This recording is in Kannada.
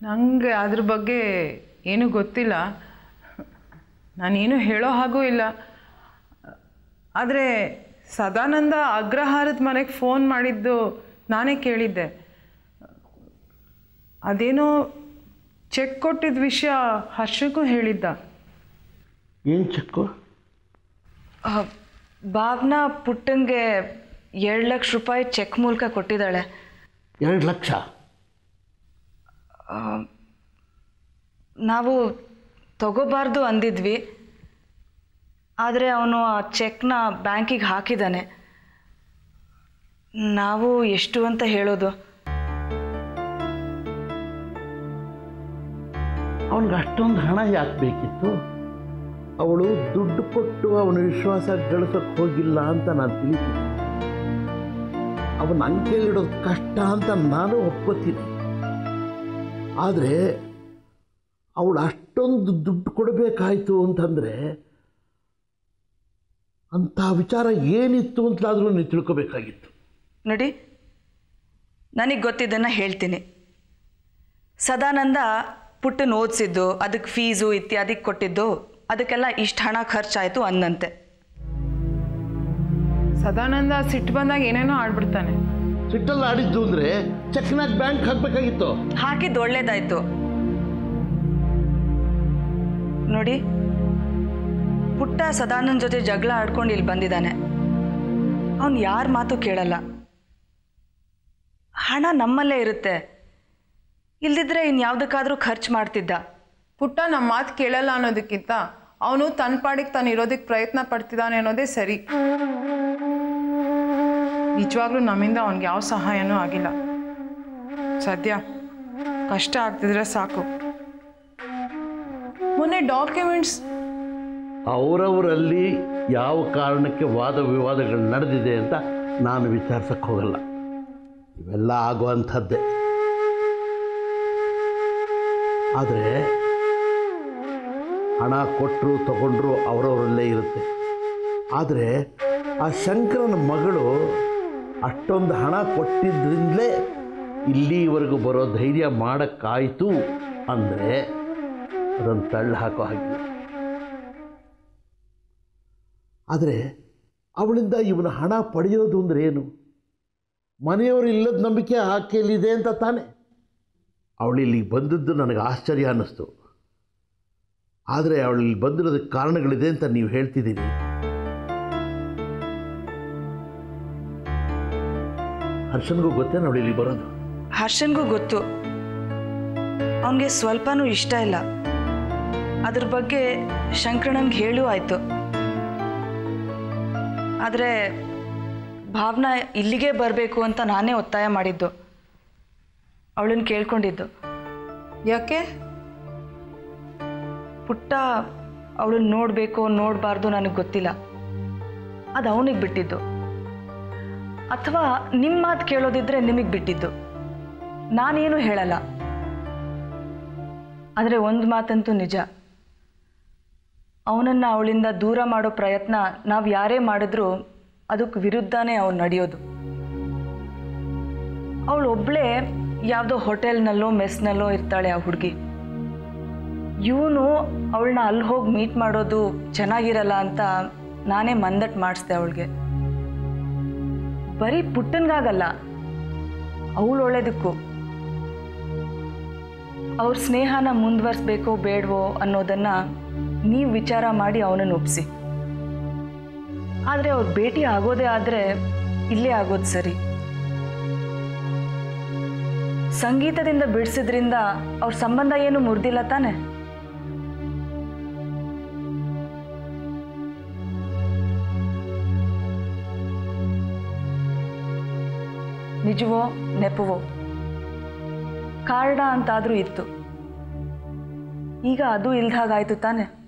ನನಗೆ ಅದ್ರ ಬಗ್ಗೆ ಏನೂ ಗೊತ್ತಿಲ್ಲ ನಾನೇನು ಹೇಳೋ ಹಾಗೂ ಇಲ್ಲ ಆದರೆ ಸದಾನಂದ ಅಗ್ರಹಾರದ ಮನೆಗೆ ಫೋನ್ ಮಾಡಿದ್ದು ನಾನೇ ಕೇಳಿದ್ದೆ ಅದೇನೋ ಚೆಕ್ ಕೊಟ್ಟಿದ್ದ ವಿಷಯ ಹರ್ಷಕ್ಕೂ ಹೇಳಿದ್ದ ಏನು ಚೆಕ್ಕು ಆ, ಭಾವನಾ ಪುಟ್ಟಂಗೆ ಎರಡು ಲಕ್ಷ ರೂಪಾಯಿ ಚೆಕ್ ಮೂಲಕ ಕೊಟ್ಟಿದ್ದಾಳೆ ಎರಡು ಲಕ್ಷ ನಾವು ತಗೋಬಾರ್ದು ಅಂದಿದ್ವಿ ಆದರೆ ಅವನು ಆ ಚೆಕ್ನ ಬ್ಯಾಂಕಿಗೆ ಹಾಕಿದ್ದಾನೆ ನಾವು ಎಷ್ಟು ಅಂತ ಹೇಳೋದು ಅವನಿಗೆ ಅಷ್ಟೊಂದು ಹಣ ಯಾಕೆ ಬೇಕಿತ್ತು ಅವಳು ದುಡ್ಡು ಕೊಟ್ಟು ಅವನ ವಿಶ್ವಾಸ ಗಳಿಸೋಕೆ ಹೋಗಿಲ್ಲ ಅಂತ ನಾನು ತಿಳಿತೀನಿ ಅವನ ಅಂಕೆಲಿಡೋದು ಕಷ್ಟ ಅಂತ ನಾನು ಒಪ್ಕೋತೀನಿ ಆದರೆ ಅವಳು ಅಷ್ಟೊಂದು ದುಡ್ಡು ಕೊಡಬೇಕಾಯ್ತು ಅಂತಂದರೆ ಅಂಥ ವಿಚಾರ ಏನಿತ್ತು ಅಂತಲಾದರೂ ನೀವು ತಿಳ್ಕೊಬೇಕಾಗಿತ್ತು ನೋಡಿ ನನಗೆ ಗೊತ್ತಿದ್ದನ್ನು ಹೇಳ್ತೀನಿ ಸದಾನಂದ ಪುಟ್ಟನ ಓದಿಸಿದ್ದು ಅದಕ್ಕೆ ಫೀಸು ಇತ್ಯಾದಿ ಕೊಟ್ಟಿದ್ದು ಅದಕ್ಕೆಲ್ಲ ಇಷ್ಟು ಹಣ ಖರ್ಚಾಯಿತು ಅಂದಂತೆ ಸದಾನಂದ ಸಿಟ್ಟು ಬಂದಾಗ ಏನೇನೋ ಆಡ್ಬಿಡ್ತಾನೆ ಸಿಟ್ಟಲ್ಲಿ ಆಡಿದ್ದು ಅಂದರೆ ಚೆಕ್ನಾಗ ಬ್ಯಾಂಕ್ ಹಾಕಬೇಕಾಗಿತ್ತು ಹಾಕಿದ್ದು ಒಳ್ಳೇದಾಯ್ತು ನೋಡಿ ಪುಟ್ಟ ಸದಾನಂದ್ ಜೊತೆ ಜಗಳ ಆಡ್ಕೊಂಡು ಇಲ್ಲಿ ಬಂದಿದ್ದಾನೆ ಅವನು ಯಾರ ಮಾತು ಕೇಳಲ್ಲ ಹಣ ನಮ್ಮಲ್ಲೇ ಇರುತ್ತೆ ಇಲ್ದಿದ್ರೆ ಇನ್ಯಾವುದಕ್ಕಾದ್ರೂ ಖರ್ಚು ಮಾಡ್ತಿದ್ದ ಪುಟ್ಟ ನಮ್ಮ ಮಾತು ಕೇಳಲ್ಲ ಅನ್ನೋದಕ್ಕಿಂತ ಅವನು ತನ್ನ ಪಾಡಿಗೆ ತಾನು ಇರೋದಕ್ಕೆ ಪ್ರಯತ್ನ ಪಡ್ತಿದ್ದಾನೆ ಅನ್ನೋದೇ ಸರಿ ನಿಜವಾಗ್ಲೂ ನಮ್ಮಿಂದ ಅವನಿಗೆ ಯಾವ ಸಹಾಯನೂ ಆಗಿಲ್ಲ ಸದ್ಯ ಕಷ್ಟ ಆಗ್ತಿದ್ರೆ ಸಾಕು ಮೊನ್ನೆ ಡಾಕ್ಯುಮೆಂಟ್ಸ್ ಅವರವರಲ್ಲಿ ಯಾವ ಕಾರಣಕ್ಕೆ ವಾದ ವಿವಾದಗಳು ನಡೆದಿದೆ ಅಂತ ನಾನು ವಿಚಾರಿಸಕ್ಕೆ ಹೋಗಲ್ಲ ಇವೆಲ್ಲ ಆಗುವಂಥದ್ದೇ ಆದರೆ ಹಣ ಕೊಟ್ಟರು ತಗೊಂಡ್ರು ಅವರವರಲ್ಲೇ ಇರುತ್ತೆ ಆದರೆ ಆ ಶಂಕರನ ಮಗಳು ಅಷ್ಟೊಂದು ಹಣ ಕೊಟ್ಟಿದ್ದರಿಂದಲೇ ಇಲ್ಲಿವರೆಗೂ ಬರೋ ಧೈರ್ಯ ಮಾಡೋಕ್ಕಾಯಿತು ಅಂದರೆ ಅದನ್ನು ತಳ್ಳಿ ಹಾಕೋ ಹಾಗಿಲ್ಲ ಆದರೆ ಅವಳಿಂದ ಇವನ ಹಣ ಪಡೆಯೋದು ಅಂದರೆ ಏನು ಮನೆಯವರು ಇಲ್ಲದ ನಂಬಿಕೆ ಆಕೆಯಲ್ಲಿದೆ ಅಂತ ತಾನೆ ಅವಳು ಇಲ್ಲಿಗೆ ಬಂದದ್ದು ನನಗೆ ಆಶ್ಚರ್ಯ ಅನ್ನಿಸ್ತು ಆದರೆ ಅವಳು ಇಲ್ಲಿ ಬಂದಿರೋದಕ್ಕೆ ಕಾರಣಗಳಿದೆ ಅಂತ ನೀವು ಹೇಳ್ತಿದ್ದೀರಿ ಹರ್ಷನ್ಗೂ ಗೊತ್ತೇನು ಅವಳು ಇಲ್ಲಿ ಬರೋದು ಹರ್ಷನ್ಗೂ ಗೊತ್ತು ಅವನಿಗೆ ಸ್ವಲ್ಪನೂ ಇಷ್ಟ ಇಲ್ಲ ಅದ್ರ ಬಗ್ಗೆ ಶಂಕರಣ್ಣನ್ಗೆ ಹೇಳೂ ಆಯಿತು ಆದರೆ ಭಾವನಾ ಇಲ್ಲಿಗೆ ಬರಬೇಕು ಅಂತ ನಾನೇ ಒತ್ತಾಯ ಮಾಡಿದ್ದು ಅವಳನ್ನು ಕೇಳ್ಕೊಂಡಿದ್ದು ಯಾಕೆ ಪುಟ್ಟ ಅವಳನ್ನ ನೋಡಬೇಕು ನೋಡಬಾರ್ದು ನನಗೆ ಗೊತ್ತಿಲ್ಲ ಅದು ಅವನಿಗೆ ಬಿಟ್ಟಿದ್ದು ಅಥವಾ ನಿಮ್ಮ ಮಾತು ಕೇಳೋದಿದ್ರೆ ನಿಮಗೆ ಬಿಟ್ಟಿದ್ದು ನಾನೇನು ಹೇಳಲ್ಲ ಆದರೆ ಒಂದು ಮಾತಂತೂ ನಿಜ ಅವನನ್ನು ಅವಳಿಂದ ದೂರ ಮಾಡೋ ಪ್ರಯತ್ನ ನಾವು ಯಾರೇ ಮಾಡಿದ್ರೂ ಅದಕ್ಕೆ ವಿರುದ್ಧನೇ ಅವನು ನಡೆಯೋದು ಅವಳು ಒಬ್ಬಳೇ ಯಾವುದೋ ಹೋಟೆಲ್ನಲ್ಲೋ ಮೆಸ್ನಲ್ಲೋ ಇರ್ತಾಳೆ ಆ ಹುಡುಗಿ ಇವನು ಅವಳನ್ನ ಅಲ್ಲಿ ಹೋಗಿ ಮೀಟ್ ಮಾಡೋದು ಚೆನ್ನಾಗಿರಲ್ಲ ಅಂತ ನಾನೇ ಮಂದಟ್ ಮಾಡಿಸ್ದೆ ಅವಳಿಗೆ ಬರೀ ಪುಟ್ಟನ್ಗಾಗಲ್ಲ ಅವಳು ಒಳ್ಳೇದಕ್ಕೂ ಅವ್ರ ಸ್ನೇಹನ ಮುಂದುವರಿಸ್ಬೇಕೋ ಬೇಡವೋ ಅನ್ನೋದನ್ನ ನೀವು ವಿಚಾರ ಮಾಡಿ ಅವನನ್ನು ಒಪ್ಪಿಸಿ ಆದರೆ ಅವ್ರ ಭೇಟಿ ಆಗೋದೇ ಆದರೆ ಇಲ್ಲೇ ಆಗೋದು ಸರಿ ಸಂಗೀತದಿಂದ ಬಿಡಿಸಿದ್ರಿಂದ ಅವ್ರ ಸಂಬಂಧ ಏನು ಮುರಿದಿಲ್ಲ ತಾನೆ ನಿಜವೋ ನೆಪವೋ ಕಾರಣ ಅಂತಾದರೂ ಇತ್ತು ಈಗ ಅದು ಇಲ್ದಾಗಾಯ್ತು ತಾನೆ